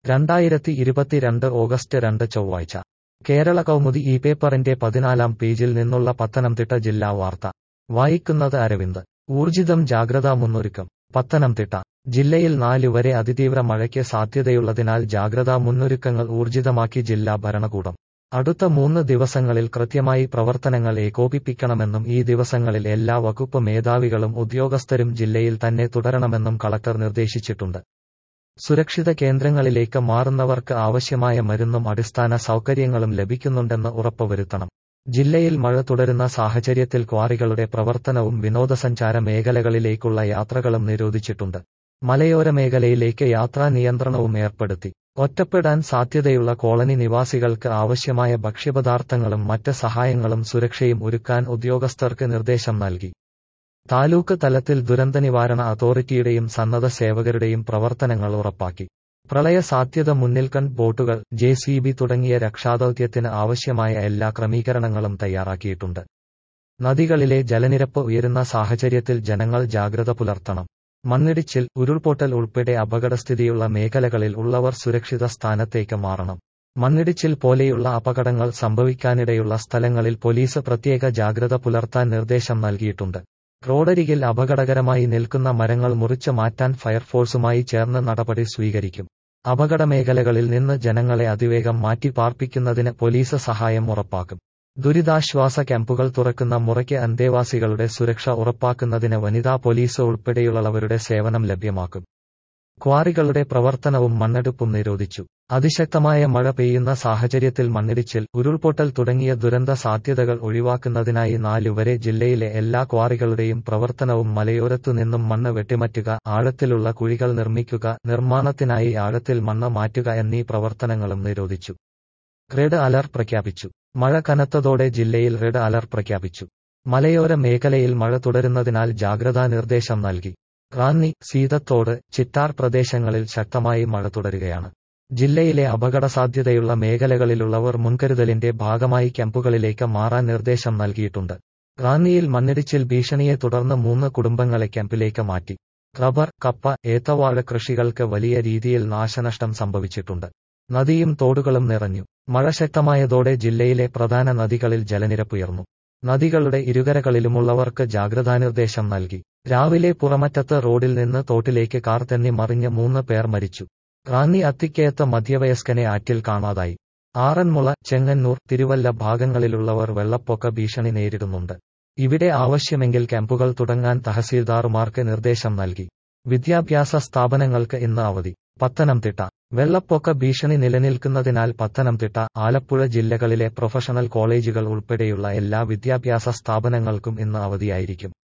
രണ്ടായിരത്തി ഇരുപത്തിരണ്ട് ഓഗസ്റ്റ് രണ്ട് ചൊവ്വാഴ്ച കേരള കൗമുദി ഈ പേപ്പറിന്റെ പതിനാലാം പേജിൽ നിന്നുള്ള പത്തനംതിട്ട ജില്ലാ വാർത്ത വായിക്കുന്നത് അരവിന്ദ് ഊർജിതം ജാഗ്രതാ മുന്നൊരുക്കം പത്തനംതിട്ട ജില്ലയിൽ നാല് വരെ അതിതീവ്ര മഴയ്ക്ക് സാധ്യതയുള്ളതിനാൽ ജാഗ്രതാ മുന്നൊരുക്കങ്ങൾ ഊർജിതമാക്കി ജില്ലാ ഭരണകൂടം അടുത്ത മൂന്ന് ദിവസങ്ങളിൽ കൃത്യമായി പ്രവർത്തനങ്ങൾ ഏകോപിപ്പിക്കണമെന്നും ഈ ദിവസങ്ങളിൽ എല്ലാ വകുപ്പ് മേധാവികളും ഉദ്യോഗസ്ഥരും ജില്ലയിൽ തന്നെ തുടരണമെന്നും കളക്ടർ നിർദ്ദേശിച്ചിട്ടുണ്ട് സുരക്ഷിത കേന്ദ്രങ്ങളിലേക്ക് മാറുന്നവർക്ക് ആവശ്യമായ മരുന്നും അടിസ്ഥാന സൗകര്യങ്ങളും ലഭിക്കുന്നുണ്ടെന്ന് ഉറപ്പുവരുത്തണം ജില്ലയിൽ മഴ തുടരുന്ന സാഹചര്യത്തിൽ ക്വാറികളുടെ പ്രവർത്തനവും വിനോദസഞ്ചാര മേഖലകളിലേക്കുള്ള യാത്രകളും നിരോധിച്ചിട്ടുണ്ട് മലയോര മേഖലയിലേക്ക് യാത്രാ നിയന്ത്രണവും ഏർപ്പെടുത്തി ഒറ്റപ്പെടാൻ സാധ്യതയുള്ള കോളനി നിവാസികൾക്ക് ആവശ്യമായ ഭക്ഷ്യപദാർത്ഥങ്ങളും മറ്റ് സഹായങ്ങളും സുരക്ഷയും ഒരുക്കാൻ ഉദ്യോഗസ്ഥർക്ക് നിർദ്ദേശം നൽകി താലൂക്ക് തലത്തിൽ ദുരന്തനിവാരണ അതോറിറ്റിയുടെയും സന്നദ്ധ സേവകരുടെയും പ്രവർത്തനങ്ങൾ ഉറപ്പാക്കി പ്രളയ സാധ്യത മുന്നിൽ കണ്ട് ബോട്ടുകൾ ജെ സി ബി തുടങ്ങിയ രക്ഷാദൌത്യത്തിന് ആവശ്യമായ എല്ലാ ക്രമീകരണങ്ങളും തയ്യാറാക്കിയിട്ടുണ്ട് നദികളിലെ ജലനിരപ്പ് ഉയരുന്ന സാഹചര്യത്തിൽ ജനങ്ങൾ ജാഗ്രത പുലർത്തണം മണ്ണിടിച്ചിൽ ഉരുൾപൊട്ടൽ ഉൾപ്പെടെ അപകടസ്ഥിതിയുള്ള മേഖലകളിൽ ഉള്ളവർ സുരക്ഷിത സ്ഥാനത്തേക്ക് മാറണം മണ്ണിടിച്ചിൽ പോലെയുള്ള അപകടങ്ങൾ സംഭവിക്കാനിടയുള്ള സ്ഥലങ്ങളിൽ പോലീസ് പ്രത്യേക ജാഗ്രത പുലർത്താൻ നിർദ്ദേശം നൽകിയിട്ടുണ്ട് റോഡരികിൽ അപകടകരമായി നിൽക്കുന്ന മരങ്ങൾ മുറിച്ച് മാറ്റാൻ ഫയർഫോഴ്സുമായി ചേർന്ന് നടപടി സ്വീകരിക്കും അപകട മേഖലകളിൽ നിന്ന് ജനങ്ങളെ അതിവേഗം മാറ്റി പാർപ്പിക്കുന്നതിന് പോലീസ് സഹായം ഉറപ്പാക്കും ദുരിതാശ്വാസ ക്യാമ്പുകൾ തുറക്കുന്ന മുറയ്ക്ക് അന്തേവാസികളുടെ സുരക്ഷ ഉറപ്പാക്കുന്നതിന് വനിതാ പോലീസ് ഉൾപ്പെടെയുള്ളവരുടെ സേവനം ലഭ്യമാക്കും ക്വാറികളുടെ പ്രവർത്തനവും മണ്ണെടുപ്പും നിരോധിച്ചു അതിശക്തമായ മഴ പെയ്യുന്ന സാഹചര്യത്തിൽ മണ്ണിടിച്ചിൽ ഉരുൾപൊട്ടൽ തുടങ്ങിയ ദുരന്ത സാധ്യതകൾ ഒഴിവാക്കുന്നതിനായി നാലുവരെ ജില്ലയിലെ എല്ലാ ക്വാറികളുടെയും പ്രവർത്തനവും മലയോരത്തു നിന്നും മണ്ണ് വെട്ടിമാറ്റുക ആഴത്തിലുള്ള കുഴികൾ നിർമ്മിക്കുക നിർമ്മാണത്തിനായി ആഴത്തിൽ മണ്ണ് മാറ്റുക എന്നീ പ്രവർത്തനങ്ങളും നിരോധിച്ചു റെഡ് അലർട്ട് പ്രഖ്യാപിച്ചു മഴ കനത്തതോടെ ജില്ലയിൽ റെഡ് അലർട്ട് പ്രഖ്യാപിച്ചു മലയോര മേഖലയിൽ മഴ തുടരുന്നതിനാൽ ജാഗ്രതാ നിർദ്ദേശം നൽകി റാന്നി സീതത്തോട് ചിറ്റാർ പ്രദേശങ്ങളിൽ ശക്തമായി മഴ തുടരുകയാണ് ജില്ലയിലെ അപകട സാധ്യതയുള്ള മേഖലകളിലുള്ളവർ മുൻകരുതലിന്റെ ഭാഗമായി ക്യാമ്പുകളിലേക്ക് മാറാൻ നിർദ്ദേശം നൽകിയിട്ടുണ്ട് റാന്നിയിൽ മണ്ണിടിച്ചിൽ ഭീഷണിയെ തുടർന്ന് മൂന്ന് കുടുംബങ്ങളെ ക്യാമ്പിലേക്ക് മാറ്റി റബ്ബർ കപ്പ ഏത്തവാഴ കൃഷികൾക്ക് വലിയ രീതിയിൽ നാശനഷ്ടം സംഭവിച്ചിട്ടുണ്ട് നദിയും തോടുകളും നിറഞ്ഞു മഴ ശക്തമായതോടെ ജില്ലയിലെ പ്രധാന നദികളിൽ ജലനിരപ്പുയർന്നു നദികളുടെ ഇരുകരകളിലുമുള്ളവർക്ക് ജാഗ്രതാനിർദ്ദേശം നൽകി രാവിലെ പുറമറ്റത്ത് റോഡിൽ നിന്ന് തോട്ടിലേക്ക് കാർ തെന്നി മറിഞ്ഞ് മൂന്ന് പേർ മരിച്ചു റാന്നി അത്തിക്കയത്ത് മധ്യവയസ്കനെ ആറ്റിൽ കാണാതായി ആറന്മുള ചെങ്ങന്നൂർ തിരുവല്ല ഭാഗങ്ങളിലുള്ളവർ വെള്ളപ്പൊക്ക ഭീഷണി നേരിടുന്നുണ്ട് ഇവിടെ ആവശ്യമെങ്കിൽ ക്യാമ്പുകൾ തുടങ്ങാൻ തഹസീൽദാറുമാർക്ക് നിർദ്ദേശം നൽകി വിദ്യാഭ്യാസ സ്ഥാപനങ്ങൾക്ക് ഇന്ന് അവധി പത്തനംതിട്ട വെള്ളപ്പൊക്ക ഭീഷണി നിലനിൽക്കുന്നതിനാൽ പത്തനംതിട്ട ആലപ്പുഴ ജില്ലകളിലെ പ്രൊഫഷണൽ കോളേജുകൾ ഉൾപ്പെടെയുള്ള എല്ലാ വിദ്യാഭ്യാസ സ്ഥാപനങ്ങൾക്കും ഇന്ന് അവധിയായിരിക്കും